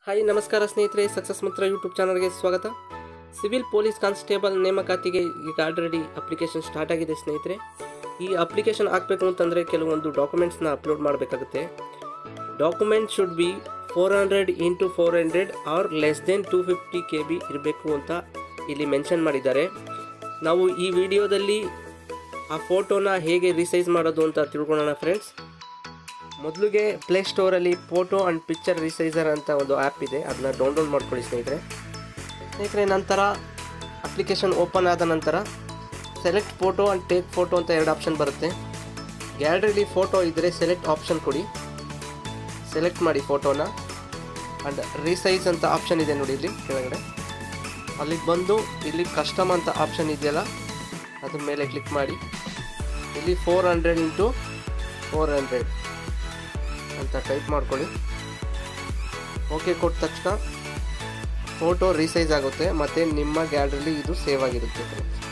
Hi ನಮಸ್ಕಾರ ಸ್ನೇಹಿತರೆ success ಮಂತ್ರ ಯೂಟ್ಯೂಬ್ ಚಾನಲ್ಗೆ ಸ್ವಾಗತ ಸಿವಿಲ್ ಪೊಲೀಸ್ ಕಾನ್ಸ್ಟೇಬಲ್ ನೇಮಕಾತಿಗೆ ಈಗ ಆಲ್ರೆಡಿ ಅಪ್ಲಿಕೇಶನ್ ಸ್ಟಾರ್ಟ್ ಆಗಿದೆ ಸ್ನೇಹಿತರೆ ಈ ಅಪ್ಲಿಕೇಶನ್ ಹಾಕಬೇಕು ಅಂತಂದರೆ ಕೆಲವೊಂದು ಡಾಕ್ಯುಮೆಂಟ್ಸ್ನ ಅಪ್ಲೋಡ್ ಮಾಡಬೇಕಾಗುತ್ತೆ document should be four hundred into four hundred or less than two fifty K B ಇರಬೇಕು ಅಂತ ಇಲ್ಲಿ ಮೆನ್ಷನ್ ಮಾಡಿದ್ದಾರೆ ನಾವು ಈ ವಿಡಿಯೋದಲ್ಲಿ ಆ ಫೋಟೋನ ಹೇಗೆ ರಿಸೈಸ್ ಮಾಡೋದು ಅಂತ ತಿಳ್ಕೊಳ್ಳೋಣ ಫ್ರೆಂಡ್ಸ್ ಮೊದಲಿಗೆ ಪ್ಲೇಸ್ಟೋರಲ್ಲಿ ಫೋಟೋ ಆ್ಯಂಡ್ ಪಿಕ್ಚರ್ ರಿಸೈಸರ್ ಅಂತ ಒಂದು ಆ್ಯಪ್ ಇದೆ ಅದನ್ನ ಡೌನ್ಲೋಡ್ ಮಾಡ್ಕೊಳ್ಳಿ ಸ್ನೇಹಿತರೆ ಸ್ನೇಹಿತರೆ ನಂತರ ಅಪ್ಲಿಕೇಶನ್ ಓಪನ್ ಆದ ನಂತರ select photo and take photo ಅಂತ ಎರಡು ಆಪ್ಷನ್ ಬರುತ್ತೆ ಗ್ಯಾಲರಿಲಿ ಫೋಟೋ ಇದ್ದರೆ ಸೆಲೆಕ್ಟ್ ಆಪ್ಷನ್ ಕೊಡಿ ಸೆಲೆಕ್ಟ್ ಮಾಡಿ ಫೋಟೋನ ಆ್ಯಂಡ್ ರಿಸೈಸ್ ಅಂತ ಆಪ್ಷನ್ ಇದೆ ನೋಡಿ ಇಲ್ಲಿ ಕೆಳಗಡೆ ಅಲ್ಲಿಗೆ ಬಂದು ಇಲ್ಲಿ ಕಸ್ಟಮ್ ಅಂತ ಆಪ್ಷನ್ ಇದೆಯಲ್ಲ ಅದ್ರ ಮೇಲೆ ಕ್ಲಿಕ್ ಮಾಡಿ ಇಲ್ಲಿ four hundred into four hundred ಅಂತ ಟೈಪ್ ಮಾಡ್ಕೊಳ್ಳಿ ಓಕೆ ಕೊಟ್ಟ ತಕ್ಷಣ ಫೋಟೋ ರೀಸೈಸ್ ಆಗುತ್ತೆ ಮತ್ತು ನಿಮ್ಮ ಗ್ಯಾಲರಿಲಿ ಇದು ಸೇವ್ ಆಗಿರುತ್ತೆ friends.